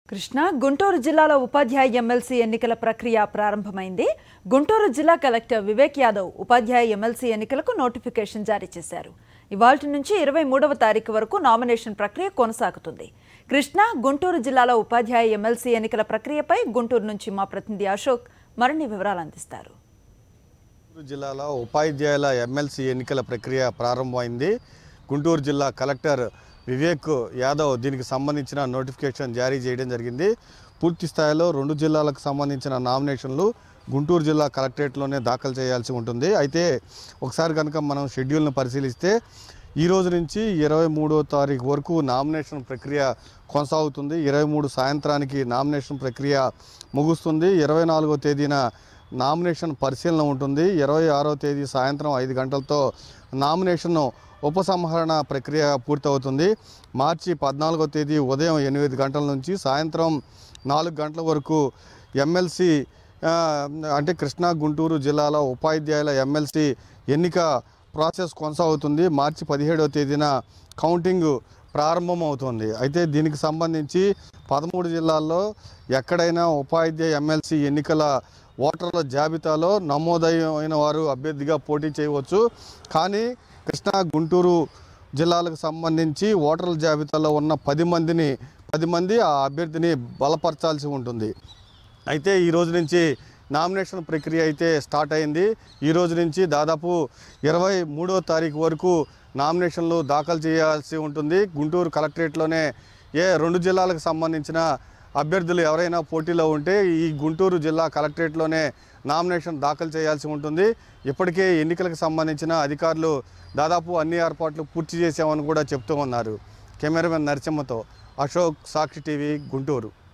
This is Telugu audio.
కృష్ణ గుంటూరు జిల్లాలో ఉపాధ్యాయ ఎమ్మెల్సీ ఎన్నికల ప్రక్రియ ప్రారంభమైంది గుంటూరు జిల్లా కలెక్టర్ వివేక్ యాదవ్ ఉపాధ్యాయ ఎమ్మెల్సీ ఎన్నికలకు నోటిఫికేషన్ జారీ చేశారు ఇవాల్టి నుంచి ఇరవై మూడవ తారీఖు వరకు నామినేషన్ ప్రక్రియ కొనసాగుతుంది కృష్ణ గుంటూరు జిల్లాలో ఉపాధ్యాయ ఎమ్మెల్సీ ఎన్నికల ప్రక్రియపై గుంటూరు నుంచి మా ప్రతినిధి అశోక్ మరిన్ని వివరాలు అందిస్తారు గుంటూరు జిల్లాలో ఉపాధ్యాయుల ఎమ్మెల్సీ ఎన్నికల ప్రక్రియ ప్రారంభమైంది గుంటూరు జిల్లా కలెక్టర్ వివేక్ యాదవ్ దీనికి సంబంధించిన నోటిఫికేషన్ జారీ చేయడం జరిగింది పూర్తి స్థాయిలో రెండు జిల్లాలకు సంబంధించిన నామినేషన్లు గుంటూరు జిల్లా కలెక్టరేట్లోనే దాఖలు చేయాల్సి ఉంటుంది అయితే ఒకసారి కనుక మనం షెడ్యూల్ను పరిశీలిస్తే ఈ రోజు నుంచి ఇరవై మూడో తారీఖు వరకు నామినేషన్ ప్రక్రియ కొనసాగుతుంది ఇరవై మూడు సాయంత్రానికి నామినేషన్ ప్రక్రియ ముగుస్తుంది ఇరవై నాలుగో తేదీన నామినేషన్ పరిశీలన ఉంటుంది ఇరవై ఆరో తేదీ సాయంత్రం ఐదు గంటలతో నామినేషన్ ఉపసంహరణ ప్రక్రియ పూర్తవుతుంది మార్చి పద్నాలుగో తేదీ ఉదయం ఎనిమిది గంటల నుంచి సాయంత్రం నాలుగు గంటల వరకు ఎమ్మెల్సీ ఆ, అంటే కృష్ణా గుంటూరు జిల్లాలో ఉపాధ్యాయుల ఎమ్మెల్సీ ఎన్నిక ప్రాసెస్ కొనసాగుతుంది మార్చి పదిహేడవ తేదీన కౌంటింగ్ ప్రారంభమవుతుంది అయితే దీనికి సంబంధించి పదమూడు జిల్లాల్లో ఎక్కడైనా ఉపాధ్యాయ ఎమ్మెల్సీ ఎన్నికల ఓటర్ల జాబితాలో నమోదైన వారు అభ్యర్థిగా పోటీ చేయవచ్చు కానీ కృష్ణా గుంటూరు జిల్లాలకు సంబంధించి ఓటర్ల జాబితాలో ఉన్న పది మందిని పది మంది ఆ అభ్యర్థిని బలపరచాల్సి ఉంటుంది అయితే ఈ రోజు నుంచి నామినేషన్ ప్రక్రియ అయితే స్టార్ట్ అయింది ఈ రోజు నుంచి దాదాపు ఇరవై మూడో తారీఖు వరకు నామినేషన్లు దాఖలు చేయాల్సి ఉంటుంది గుంటూరు కలెక్టరేట్లోనే ఏ రెండు జిల్లాలకు సంబంధించిన అభ్యర్థులు ఎవరైనా పోటీలో ఉంటే ఈ గుంటూరు జిల్లా కలెక్టరేట్లోనే నామినేషన్ దాఖలు చేయాల్సి ఉంటుంది ఇప్పటికే ఎన్నికలకు సంబంధించిన అధికారులు దాదాపు అన్ని ఏర్పాట్లు పూర్తి చేశామని కూడా చెప్తూ ఉన్నారు కెమెరామెన్ నరసింహతో అశోక్ సాక్షి టీవీ గుంటూరు